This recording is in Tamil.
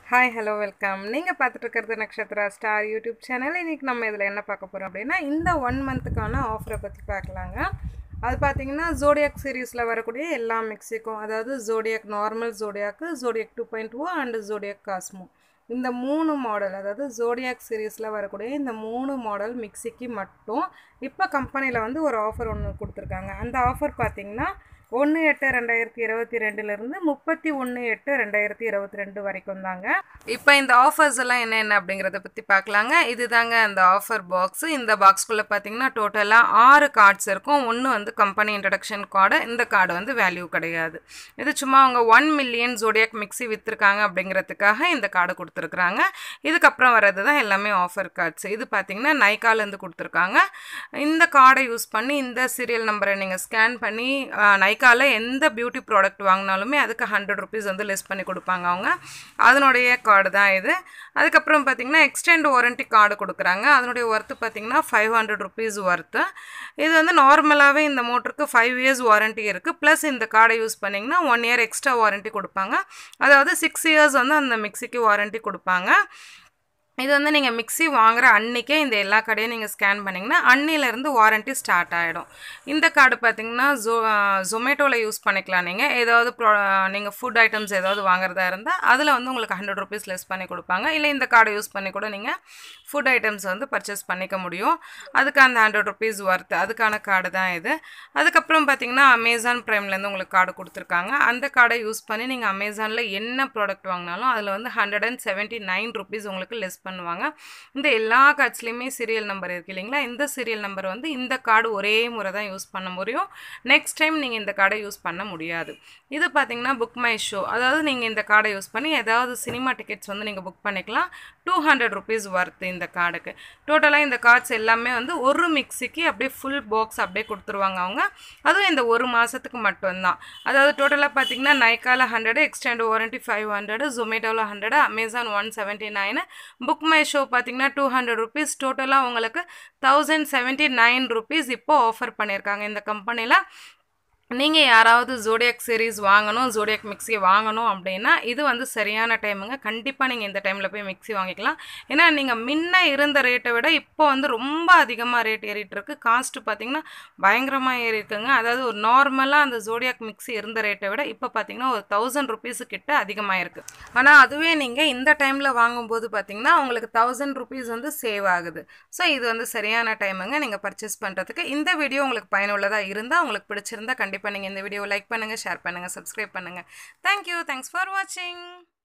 ஹாய் ஹலோ வெல்கம் நீங்கள் பார்த்துட்டு இருக்கிறது நக்ஷத்ரா ஸ்டார் யூடியூப் சேனல் இன்றைக்கி நம்ம இதில் என்ன பார்க்க போகிறோம் அப்படின்னா இந்த ஒன் மந்த்துக்கான ஆஃபரை பற்றி பார்க்கலாங்க அது பார்த்தீங்கன்னா ஜோடியாக் சீரீஸில் வரக்கூடிய எல்லா மிக்சிக்கும் அதாவது ஜோடியாக் நார்மல் ஜோடியாக்கு Zodiac two point two and Zodiac Cosmo இந்த மூணு மாடல் அதாவது ஜோடியாக் சீரீஸில் வரக்கூடிய இந்த மூணு மாடல் மிக்சிக்கு மட்டும் இப்போ கம்பெனியில் வந்து ஒரு ஆஃபர் ஒன்று கொடுத்துருக்காங்க அந்த ஆஃபர் பார்த்தீங்கன்னா ஒன்று எட்டு ரெண்டாயிரத்தி இருபத்தி ரெண்டுலேருந்து முப்பத்தி ஒன்று எட்டு ரெண்டாயிரத்தி இருபத்தி ரெண்டு வரைக்கும் தாங்க இப்போ இந்த ஆஃபர்ஸ் எல்லாம் என்னென்ன அப்படிங்கிறத பற்றி பார்க்கலாங்க இது தாங்க அந்த ஆஃபர் பாக்ஸு இந்த பாக்ஸ்குள்ளே பார்த்தீங்கன்னா டோட்டலாக ஆறு கார்ட்ஸ் இருக்கும் ஒன்று வந்து கம்பெனி இன்ட்ரடக்ஷன் கார்டு இந்த கார்டு வந்து வேல்யூ கிடையாது இது சும்மா அவங்க ஒன் மில்லியன் ஜோடியாக் மிக்ஸி விற்றுருக்காங்க அப்படிங்கிறதுக்காக இந்த கார்டு கொடுத்துருக்குறாங்க இதுக்கப்புறம் வர்றது தான் எல்லாமே ஆஃபர் கார்ட்ஸ் இது பார்த்தீங்கன்னா நைக்காலேருந்து கொடுத்துருக்காங்க இந்த கார்டை யூஸ் பண்ணி இந்த சீரியல் நம்பரை நீங்கள் ஸ்கேன் பண்ணி நைக்காவில் எந்த பியூட்டி ப்ராடக்ட் வாங்கினாலுமே அதுக்கு ஹண்ட்ரட் ருபீஸ் வந்து லெஸ் பண்ணி கொடுப்பாங்க அவங்க அதனுடைய கார்டு தான் இது அதுக்கப்புறம் பார்த்தீங்கன்னா எக்ஸ்டெண்ட் வாரண்ட்டி கார்டு கொடுக்குறாங்க அதனுடைய ஒர்த்து பார்த்தீங்கன்னா ஃபைவ் ஹண்ட்ரட் ருபீஸ் ஒர்த்து இது வந்து நார்மலாகவே இந்த மோட்டருக்கு ஃபைவ் இயர்ஸ் வாரண்ட்டி இருக்குது ப்ளஸ் இந்த கார்டை யூஸ் பண்ணிங்கன்னா ஒன் இயர் எக்ஸ்ட்ரா வாரண்ட்டி கொடுப்பாங்க அதாவது சிக்ஸ் இயர்ஸ் வந்து அந்த மிக்சிக்கு வாரண்ட்டி கொடுப்பாங்க இது வந்து நீங்கள் மிக்ஸி வாங்குகிற அன்றைக்கே இந்த எல்லா கடையும் நீங்கள் ஸ்கேன் பண்ணிங்கன்னா அன்னிலேருந்து வாரண்ட்டி ஸ்டார்ட் ஆகிடும் இந்த கார்டு பார்த்தீங்கன்னா ஜோ ஜொமேட்டோவில் யூஸ் பண்ணிக்கலாம் நீங்கள் ஏதாவது ப்ரோ நீங்கள் ஃபுட் ஐட்டம்ஸ் ஏதாவது வாங்குறதா இருந்தால் அதில் வந்து உங்களுக்கு ஹண்ட்ரட் ருபீஸ் லெஸ் பண்ணி கொடுப்பாங்க இல்லை இந்த கார்டை யூஸ் பண்ணி கூட நீங்கள் ஃபுட் ஐட்டம்ஸ் வந்து பர்ச்சேஸ் பண்ணிக்க முடியும் அதுக்கு அந்த ஹண்ட்ரட் ருபீஸ் ஒர்த் அதுக்கான கார்டு தான் இது அதுக்கப்புறம் பார்த்தீங்கன்னா அமேசான் ப்ரைம்லேருந்து உங்களுக்கு கார்டு கொடுத்துருக்காங்க அந்த கார்டை யூஸ் பண்ணி நீங்கள் அமேசானில் என்ன ப்ராடக்ட் வாங்கினாலும் அதில் வந்து hundred and seventy nine rupees உங்களுக்கு லெஸ் பண்ணுவாங்க இந்த எல்லா கார்ட்ஸ்லேயுமே சீரியல் நம்பர் இருக்குது இல்லைங்களா இந்த சீரியல் நம்பர் வந்து இந்த கார்டு ஒரே முறை தான் யூஸ் பண்ண முடியும் நெக்ஸ்ட் டைம் நீங்கள் இந்த கார்டை யூஸ் பண்ண முடியாது இது பார்த்தீங்கன்னா புக் மை ஷோ அதாவது நீங்கள் இந்த கார்டை யூஸ் பண்ணி ஏதாவது சினிமா டிக்கெட்ஸ் வந்து நீங்கள் புக் பண்ணிக்கலாம் டூ ஹண்ட்ரட் ருபீஸ் ஒர்த் இந்த கார்டுக்கு டோட்டலாக இந்த கார்ட்ஸ் எல்லாமே வந்து ஒரு மிக்சிக்கு அப்படியே ஃபுல் பாக்ஸ் அப்படியே கொடுத்துருவாங்க அவங்க அதுவும் இந்த ஒரு மாதத்துக்கு மட்டும்தான் அதாவது டோட்டலாக பார்த்தீங்கன்னா நைக்காவில் hundred extend warranty five hundred ஜொமேட்டோவில் hundred Amazon one seventy nine book my show பார்த்தீங்கன்னா டூ ஹண்ட்ரட் ருபீஸ் டோட்டலாக உங்களுக்கு தௌசண்ட் செவன்ட்டி நைன் ருபீஸ் இப்போது ஆஃபர் பண்ணியிருக்காங்க இந்த கம்பெனியில் நீங்கள் யாராவது ஜோடியாக் சீரீஸ் வாங்கணும் ஜோடியாக் மிக்ஸி வாங்கணும் அப்படின்னா இது வந்து சரியான டைமுங்க கண்டிப்பாக நீங்கள் இந்த டைமில் போய் மிக்ஸி வாங்கிக்கலாம் ஏன்னா நீங்கள் முன்ன இருந்த ரேட்டை விட இப்போ வந்து ரொம்ப அதிகமாக ரேட் ஏறிட்டு இருக்கு காஸ்ட்டு பார்த்தீங்கன்னா பயங்கரமாக ஏறி இருக்குங்க அதாவது ஒரு நார்மலாக அந்த ஜோடியாக் மிக்ஸி இருந்த ரேட்டை விட இப்போ பார்த்தீங்கன்னா ஒரு தௌசண்ட் ருபீஸு கிட்ட அதிகமாக இருக்குது ஆனால் அதுவே நீங்கள் இந்த டைமில் வாங்கும்போது பார்த்தீங்கன்னா உங்களுக்கு தௌசண்ட் ருபீஸ் வந்து சேவ் ஆகுது ஸோ இது வந்து சரியான டைமுங்க நீங்கள் பர்ச்சேஸ் பண்ணுறதுக்கு இந்த வீடியோ உங்களுக்கு பயனுள்ளதாக இருந்தால் உங்களுக்கு பிடிச்சிருந்தா கண்டிப்பாக கண்டிப்பாக நீங்கள் இந்த வீடியோ லைக் பண்ணுங்கள் ஷேர் பண்ணுங்கள் சப்ஸ்கிரைப் பண்ணுங்கள் தேங்க்யூ தேங்க்ஸ் ஃபார் வாட்சிங்